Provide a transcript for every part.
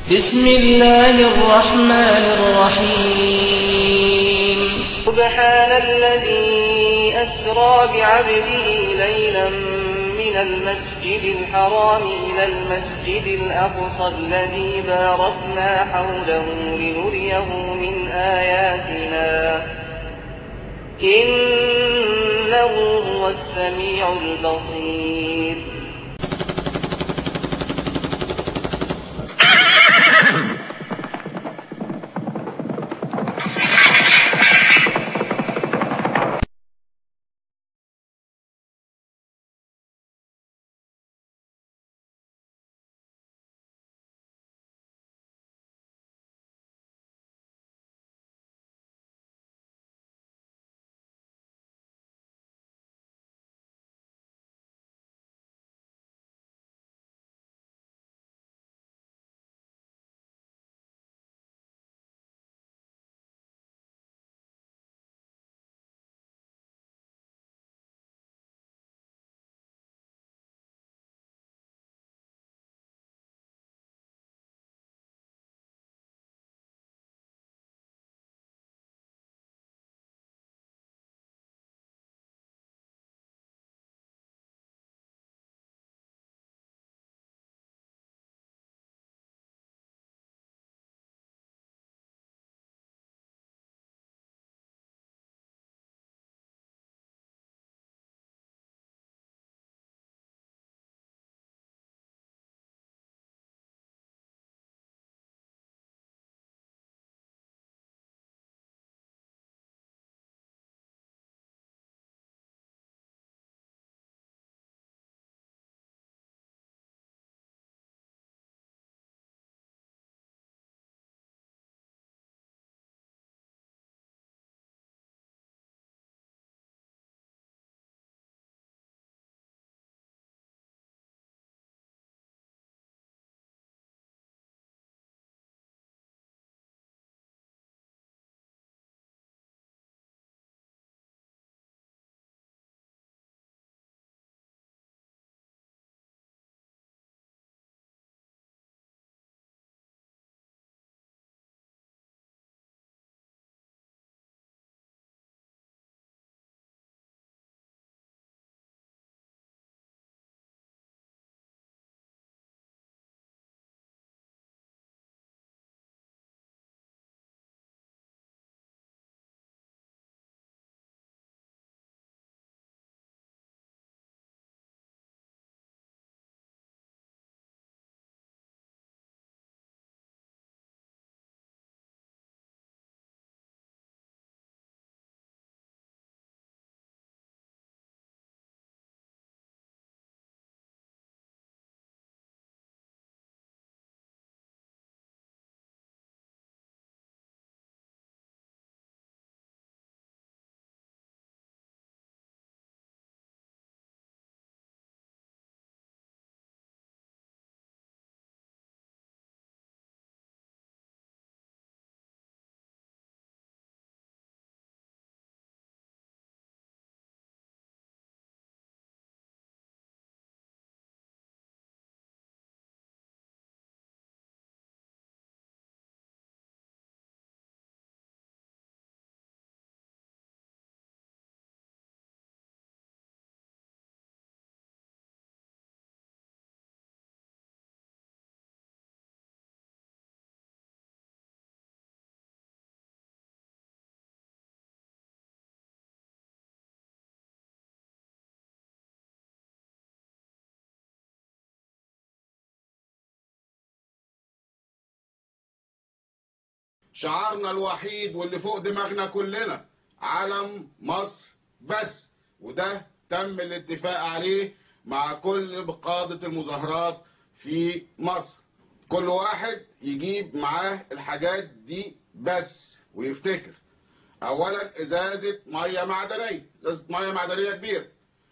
بسم الله الرحمن الرحيم سبحان الذي أسرى بعبده ليلا من المسجد الحرام إلى المسجد الأقصى الذي باركنا حوله لنريه من آياتنا إنه هو السميع البصير شعارنا الوحيد واللي فوق دماغنا كلنا علم مصر بس وده تم الاتفاق عليه مع كل قادة المظاهرات في مصر كل واحد يجيب معاه الحاجات دي بس ويفتكر اولا ازازة مية معدنية ازازة مية معدنية كبيرة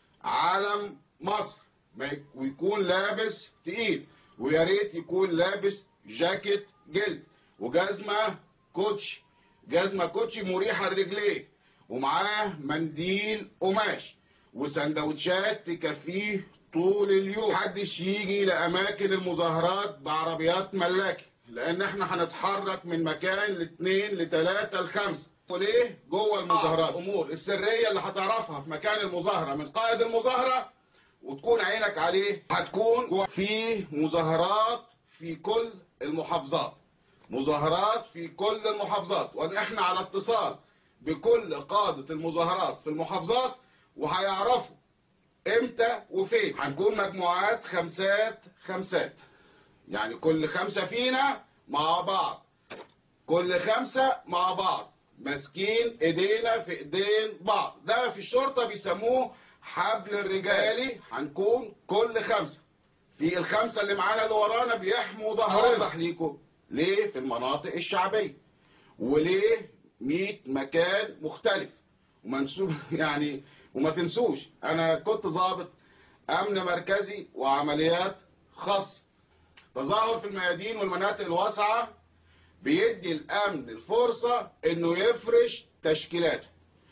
علم مصر ما ي- ويكون لابس تقيل ويا ريت يكون لابس جاكيت جلد وجزمه كوتشي جزمه كوتشي مريحه لرجليه ومعاه منديل قماش وسندوتشات تكفيه طول اليوم محدش يجي لاماكن المظاهرات بعربيات ملاكي لان احنا هنتحرك من مكان لاثنين لثلاثة لخمسة وليه جوه المظاهرات امور السرية اللي هتعرفها في مكان المظاهرة من قائد المظاهرة وتكون عينك عليه هتكون جوه في مظاهرات في كل المحافظات مظاهرات في كل المحافظات واحنا على اتصال بكل قادة المظاهرات في المحافظات وهيعرفوا امتى وفين هنكون مجموعات خمسات خمسات يعني كل خمسة فينا مع بعض كل خمسة مع بعض ماسكين ايدينا في ايدين بعض ده في الشرطة بيسموه حبل الرجالي هنكون كل خمسة في الخمسة اللي معانا اللي ورانا بيحموا ظهرنا اوضح ليكم ليه في المناطق الشعبية وليه 100 مكان مختلف ومنسوب يعني وما تنسوش انا كنت ضابط امن مركزي وعمليات خاصه تظاهر في الميادين والمناطق الواسعه بيدي الامن الفرصه انه يفرش تشكيلاته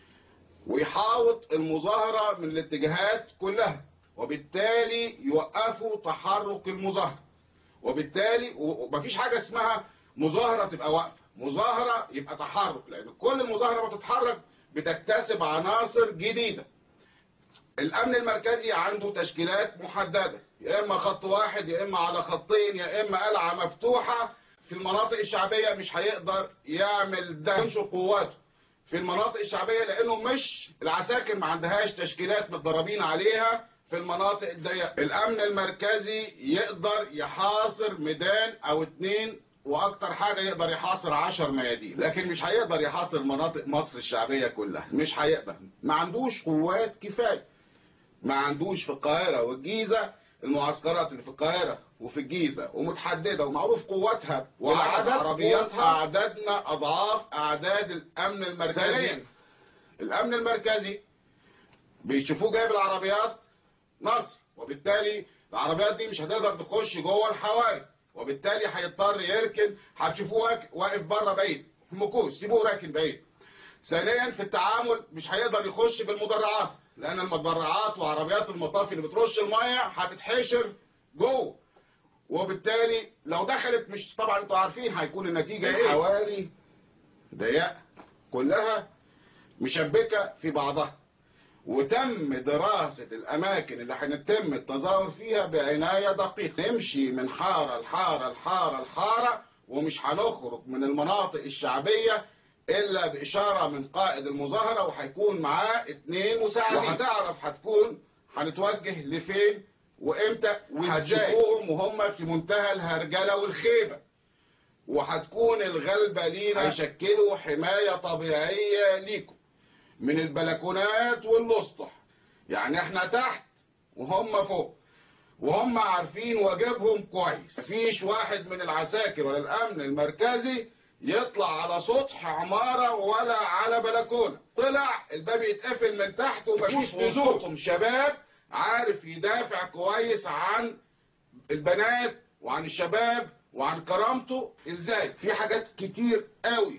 ويحاوط المظاهره من الاتجاهات كلها وبالتالي يوقفوا تحرك المظاهره وبالتالي ومفيش حاجه اسمها مظاهره تبقى واقفه مظاهره يبقى تحرك لان كل المظاهره ما تتحرك بتكتسب عناصر جديده الامن المركزي عنده تشكيلات محدده يا اما خط واحد يا اما على خطين يا اما قلعه مفتوحه في المناطق الشعبيه مش هيقدر يعمل ده ينشر قواته في المناطق الشعبيه لانه مش العساكر ما عندهاش تشكيلات متدربين عليها في المناطق الضيقه الامن المركزي يقدر يحاصر ميدان او اتنين واكتر حاجه يقدر يحاصر 10 ميادين لكن مش هيقدر يحاصر مناطق مصر الشعبيه كلها مش هيقدر ما عندوش قوات كفايه ما عندوش في القاهره والجيزه المعسكرات اللي في القاهره وفي الجيزه ومتحدده ومعروف قواتها وعدد عربياتها اعدادنا اضعاف اعداد الامن المركزي الامن المركزي بيشوفوه جايب العربيات مصر وبالتالي العربيات دي مش هتقدر تخش جوه الحواري وبالتالي هيضطر يركن هتشوفوه واقف بره بعيد مكوش سيبوه راكن بعيد ثانيا في التعامل مش هيقدر يخش بالمدرعات لان المدرعات وعربيات المطافي اللي بترش الميه هتتحشر جوه وبالتالي لو دخلت مش طبعا انتوا عارفين هيكون النتيجه ايه حوالي ضيقه كلها مشبكه في بعضها وتم دراسة الأماكن اللي هنتم التظاهر فيها بعناية دقيقة نمشي من حارة لحارة لحارة لحارة ومش هنخرج من المناطق الشعبية إلا بإشارة من قائد المظاهرة وهيكون معاه اتنين مساعدين وهتعرف هتكون هنتوجه لفين وإمتى وإزاي هتشوفوهم وهم في منتهى الهرجلة والخيبة وهتكون الغلبة لينا هيشكلوا حماية طبيعية ليكم من البلكونات والاسطح يعني احنا تحت وهم فوق وهم عارفين واجبهم كويس مفيش واحد من العساكر ولا الامن المركزي يطلع على سطح عمارة ولا على بلكونة طلع الباب يتقفل من تحت ومفيش نزول شباب عارف يدافع كويس عن البنات وعن الشباب وعن كرامته ازاي في حاجات كتير قوي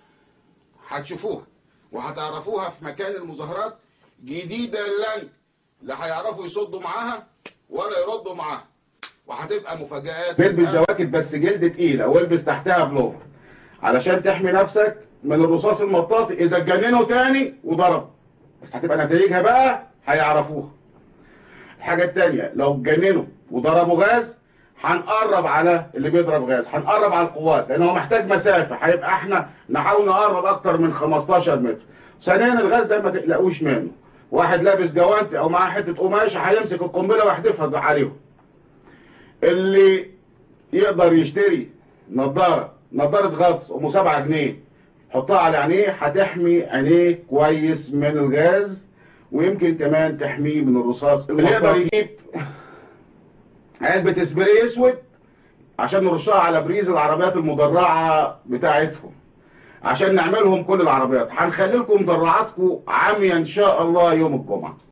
هتشوفوها وهتعرفوها في مكان المظاهرات جديدة لنج لا هيعرفوا يصدوا معاها ولا يردوا معاها وهتبقى مفاجآت البس جواكت بس جلد تقيلة والبس تحتها بلوفر علشان تحمي نفسك من الرصاص المطاطي اذا اتجننوا تاني وضرب بس هتبقى نتائجها بقى هيعرفوها الحاجة التانية لو اتجننوا وضربوا غاز هنقرب على اللي بيضرب غاز هنقرب على القوات لان هو محتاج مسافه هيبقى احنا نحاول نقرب اكتر من 15 متر ثانيا الغاز ده ما تقلقوش منه واحد لابس جوانتي او معاه حته قماشه هيمسك القنبله ويحدفها عليهم اللي يقدر يشتري نظاره نظاره غطس ام 7 جنيه حطها على عينيه هتحمي عينيه كويس من الغاز ويمكن كمان تحميه من الرصاص اللي يقدر يجيب علبة اسبري اسود عشان نرشها على بريز العربيات المدرعة بتاعتهم عشان نعملهم كل العربيات هنخلي لكم مدرعاتكم عامية ان شاء الله يوم الجمعة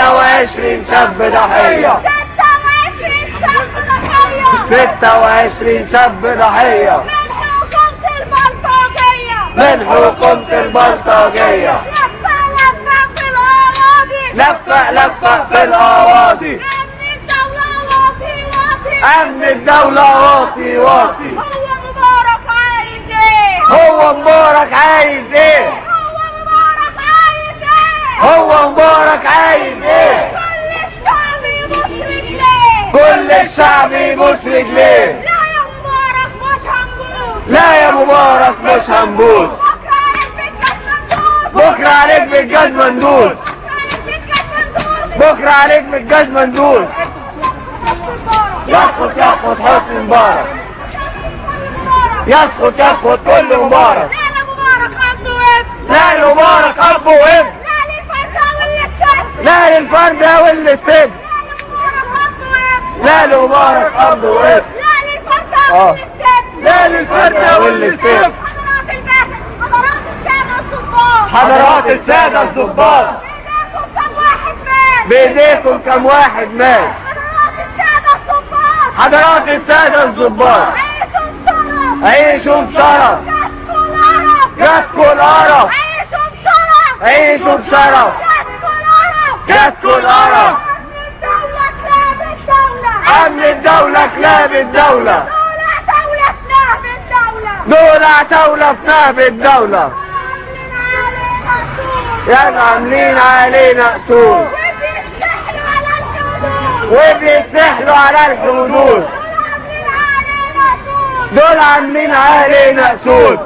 26 شاب ضحية 26 شاب ضحية 26 شاب ضحية من حكومة من حكومة البلطجية البلطجية لفة لفة في لفة لفة في الأراضي الأراضي أمن الدولة واطي واطي أمن الدولة واطي واطي هو مبارك عايز إيه؟ هو مبارك عايز ايه هو مبارك عايز إيه؟ هو مبارك عايز ايه كل الشعب يبص رجليه كل الشعب يبوس رجليه لا يا مبارك مش هنبوس لا يا مبارك مش هنبوس بكرة عليك بالجزمة ندوس بكرة عليك بالجزمة ندوس بكرة عليك بالجزمة ندوس يسقط يسقط حسني مبارك يسقط يسقط كل مبارك لا مبارك لا لمبارك اب عنده ابن وابن لا للفرد والسد لا للفرد والستيب لا لا مبارك عنده ابن لمبارك اب وابن لا آه. للفرد والسد لا للفرد والستيب حضرات الباشا حضرات السادة الضباط حضرات السادة الضباط بإيديكم كم واحد بإيديكم كم واحد مات مات حضرات السادة حضرات الضباط السادة الضباط عيشوا بشرف عيشوا بشرف جاتكوا القرف جاتكوا القرف عيشوا عيشوا بشرف بشرف جاتكوا القرف جاتكوا القرف أمن الدولة كلاب أمن الدولة الدولة كلاب الدولة دولة دولة دول كلاب الدولة عتاولة في نهب الدولة يا عاملين علينا أصول وبيستحلوا على الحدود وبيتسحلوا على الحدود دول عاملين علينا أصول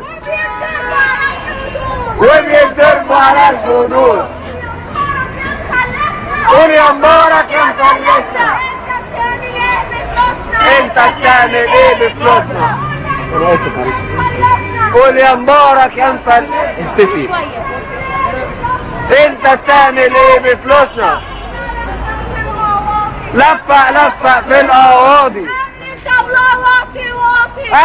وبيتضربوا على الحدود قول يا مبارك يا مفلسنا انت بتعمل ايه بفلوسنا قول يا مبارك يا مفلسنا انت بتعمل ايه بفلوسنا لفة لفة في الأراضي الدولة واطي واطي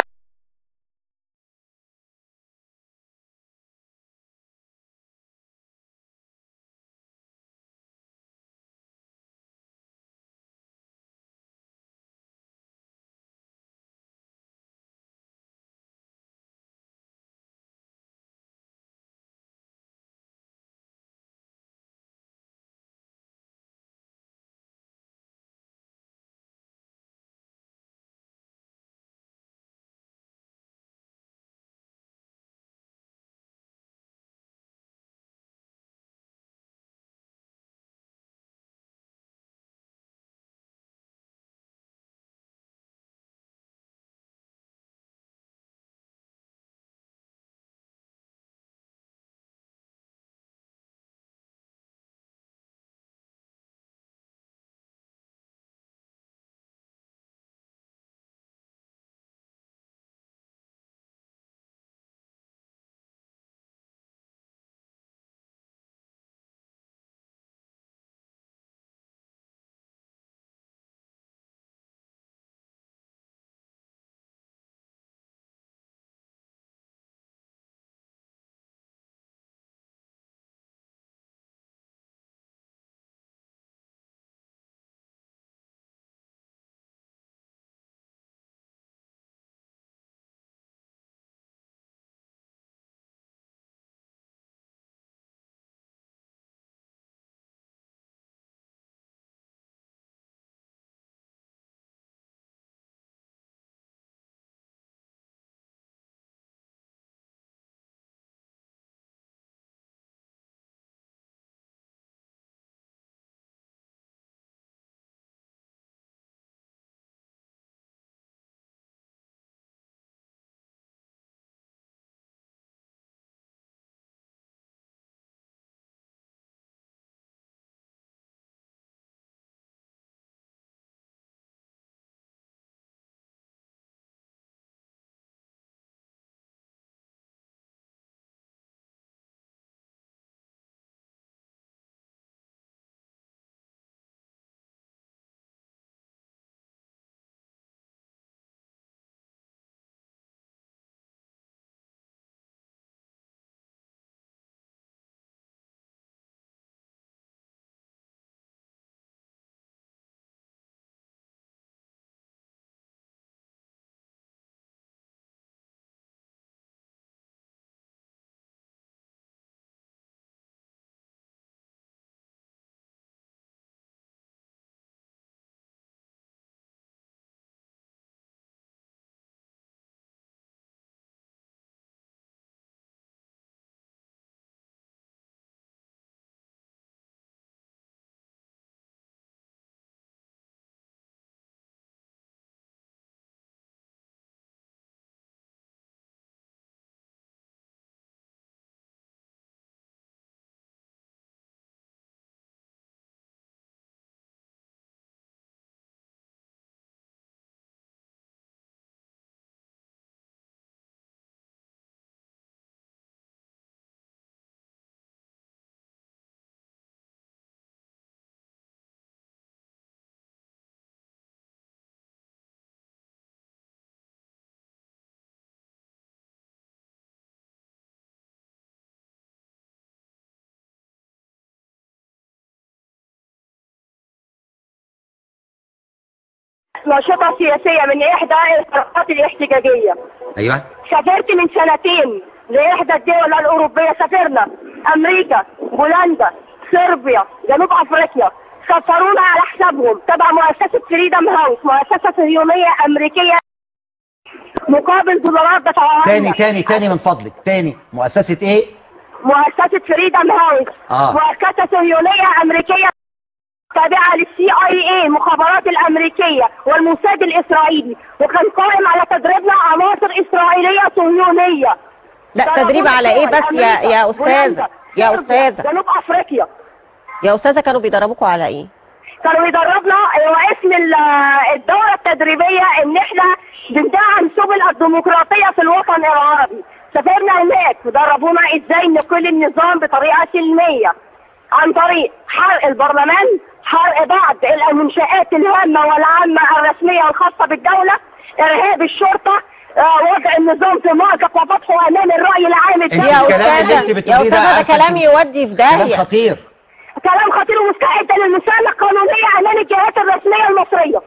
ناشطة سياسية من إحدى الحركات الاحتجاجية ايوه سافرت من سنتين لإحدى الدول الأوروبية سافرنا أمريكا بولندا صربيا جنوب أفريقيا سفرونا على حسابهم تبع مؤسسة فريدم هاوس مؤسسة صهيونية أمريكية مقابل دولارات دفعوها تاني لنا. تاني تاني من فضلك تاني مؤسسة ايه مؤسسة فريدم هاوس آه. مؤسسة صهيونية أمريكية تابعة للسي اي اي المخابرات الأمريكية والموساد الإسرائيلي وكان قائم على تدريبنا عناصر إسرائيلية صهيونية لا تدريب على ايه بس يا يا استاذه يا استاذه جنوب أفريقيا يا استاذه كانوا بيدربوكوا على ايه كانوا يدربنا واسم ال- الدورة التدريبية ان احنا بندعم سبل الديمقراطية في الوطن العربي سافرنا هناك ودربونا ازاي نقل النظام بطريقة سلمية عن طريق حرق البرلمان حرق بعض المنشآت الهامة والعامة الرسمية الخاصة بالدولة ارهاب الشرطة آه، وضع النظام في مأزق وفتحه امام الرأي العام انت الدولي يا الكلام اللي استاذه انت بتقوليه يا ده استاذه ده عارفة كلام انت- يودي في كلام داهيه خطير كلام خطير ومستعد للمساهمة القانونية امام الجهات الرسمية المصرية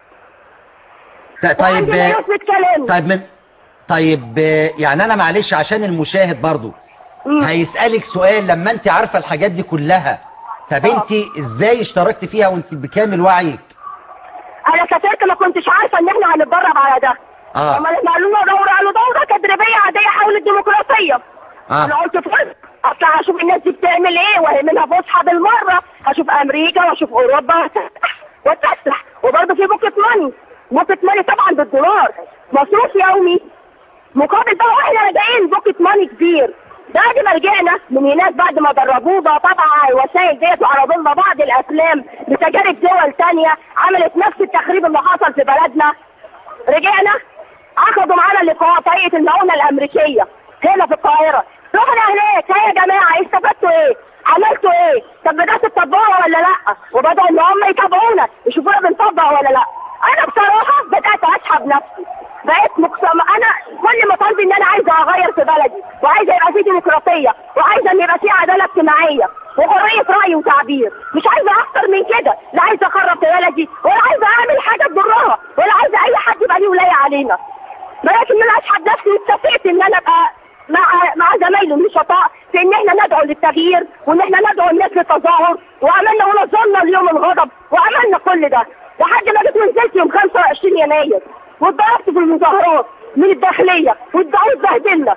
ط- وعندنا طيب يثبت كلامي طيب من طيب يعني انا معلش عشان المشاهد برضو مم. هيسألك سؤال لما انت عارفة الحاجات دي كلها طب انت ازاي اشتركت فيها وانت بكامل وعيك انا سافرت ما كنتش عارفه ان احنا هنتدرب على ده اه اما لما قالوا لنا دوره قالوا دوره تدريبيه عاديه حول الديمقراطيه انا اه قلت فرص اطلع اشوف الناس دي بتعمل ايه وهي منها فسحه بالمره هشوف امريكا واشوف اوروبا وأتفسح- واتفسح وبرضه في بوكيت ماني بوكيت ماني طبعا بالدولار مصروف يومي مقابل بقى واحنا راجعين بوكيت ماني كبير بعد ما رجعنا من هناك بعد ما دربونا طبعا الوسائل ديت وعرضوا لنا بعض الافلام بتجارب دول تانية عملت نفس التخريب اللي حصل في بلدنا رجعنا اخدوا معانا لقاء طريقه المعونه الامريكيه هنا في القاهره رحنا هناك ها يا جماعه استفدتوا ايه؟ عملتوا ايه؟ طب بداتوا تطبقوا ولا لا؟ وبداوا ان هم يتابعونا يشوفونا بنطبق ولا لا؟ انا بصراحه بدات اسحب نفسي بقيت مقسمة انا كل مطالبي ان انا عايزه اغير في بلدي وعايزه يبقى في ديمقراطيه وعايزه ان يبقى في عداله اجتماعيه وحريه راي وتعبير مش عايزه اكتر من كده لا عايزه اخرب في بلدي ولا عايزه اعمل حاجه تضرها ولا عايزه اي حد يبقى ليه ولايه علينا بلاش ان انا اسحب نفسي واتفقت ان انا ابقى مع مع زمايلي النشطاء في ان احنا ندعو للتغيير وان احنا ندعو الناس للتظاهر وعملنا ونظمنا اليوم الغضب وعملنا كل ده لحد ما جيت ونزلت يوم 25 يناير واتضربت في المظاهرات من الداخليه واتبهدلنا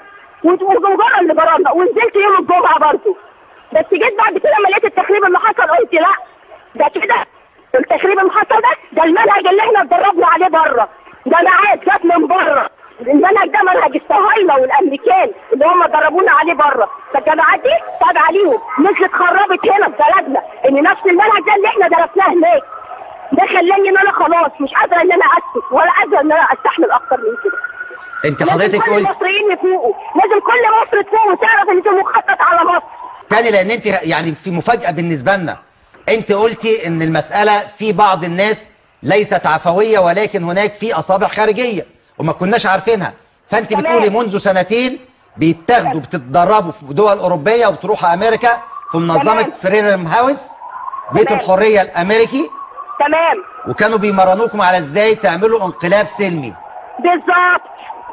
وجرى اللي جرالنا ونزلت يوم الجمعه برضه بس جيت بعد كده لما لقيت التخريب اللي حصل قلت لا ده كده التخريب اللي حصل ده ده المنهج اللي احنا اتدربنا عليه بره ده ميعاد جات من بره المنهج ده منهج الصهاينه والامريكان اللي هم دربونا عليه بره فالجامعات دي تابعه ليهم نزلت خربت هنا في بلدنا ان نفس المنهج ده اللي احنا درسناه هناك ده خلاني ان انا خلاص مش قادره ان انا اسكت ولا قادره ان انا استحمل اكتر من كده انت لازم حضرتك كل قلت المصريين يفوقوا لازم كل مصر تفوق وتعرف ان في مخطط على مصر تاني لان انت يعني في مفاجأة بالنسبة لنا انت قلتي ان المسألة في بعض الناس ليست عفوية ولكن هناك في اصابع خارجية وما كناش عارفينها فانت تمام. بتقولي منذ سنتين بيتاخدوا بتتدربوا في دول اوروبية وبتروحوا امريكا في منظمة تمام. فريدم هاوس بيت تمام. الحرية الامريكي تمام وكانوا بيمرنوكم على ازاي تعملوا انقلاب سلمي بالظبط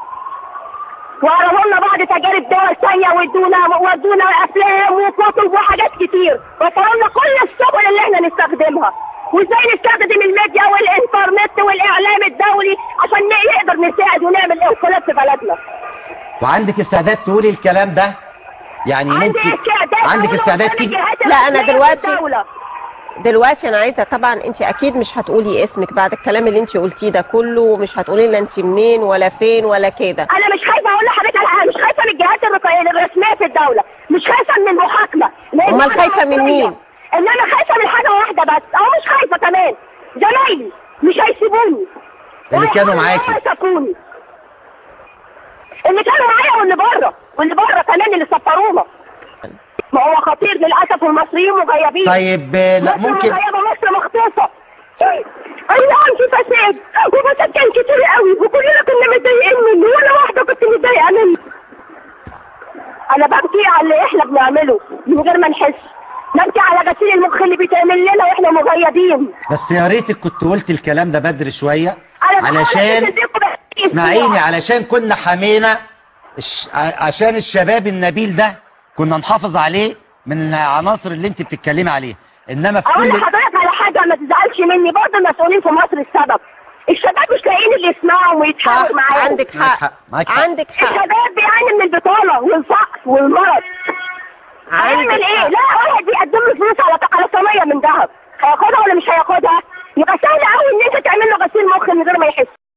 وعرضوا لنا بعض تجارب دول ثانية وادونا ودونا افلام وكتب وحاجات كتير وفروا لنا كل السبل اللي احنا نستخدمها وازاي نستخدم الميديا والانترنت والاعلام الدولي عشان نقدر نساعد ونعمل انقلاب في بلدنا وعندك استعداد تقولي الكلام ده يعني عندي ممكن استعداد عندك أقول استعداد قدام تيجي الجهات لا، أنا الرسمية دلوقتي- للدولة. دلوقتي انا عايزه طبعا انت اكيد مش هتقولي اسمك بعد الكلام اللي انت قلتيه ده كله ومش هتقولي لنا انت منين ولا فين ولا كده انا مش خايفه اقول لحضرتك على حاجه مش خايفه من الجهات الرق- الرسميه في الدوله مش خايفه من المحاكمه لأن أمال أنا خايفة من مصرية. مين؟ ان انا خايفه من حاجه واحده بس او مش خايفه كمان زمايلي مش هيسيبوني اللي كانوا وهيحاولوا معاكي. إن هم يسافروني اللي كانوا معايا واللي بره واللي بره كمان اللي سفرونا ما هو خطير للاسف والمصريين مغيبين طيب لا مصر ممكن مغيبه مصر مخطوفه اي نعم في فساد وفساد كان كتير قوي وكلنا كنا متضايقين منه ولا واحده كنت متضايقه منه انا ببكي على اللي احنا بنعمله من غير ما نحس نبكي على غسيل المخ اللي بيتعمل لنا واحنا مغيبين بس يا ريتك كنت قلت الكلام ده بدري شويه أنا بحاول علشان أتصل بيكم بقالي أسبوع. اسمعيني علشان كنا حمينا الش- ع- عشان الشباب النبيل ده كنا نحافظ عليه من العناصر اللي انت بتتكلمي عليها انما في اقول كل لحضرتك على حاجه ما تزعلش مني برضه المسؤولين في مصر السبب الشباب مش لاقيين اللي يسمعهم ويتحاور معاهم عندك معاك حق حق، معاك حق. عندك حق الشباب بيعاني من البطاله والفقر والمرض هيعمل عندك ايه؟ حق. لا واحد بيقدم له فلوس على على صينيه من ذهب هياخدها ولا مش هياخدها؟ يبقى سهل قوي ان انت تعمل له غسيل مخ من غير ما يحس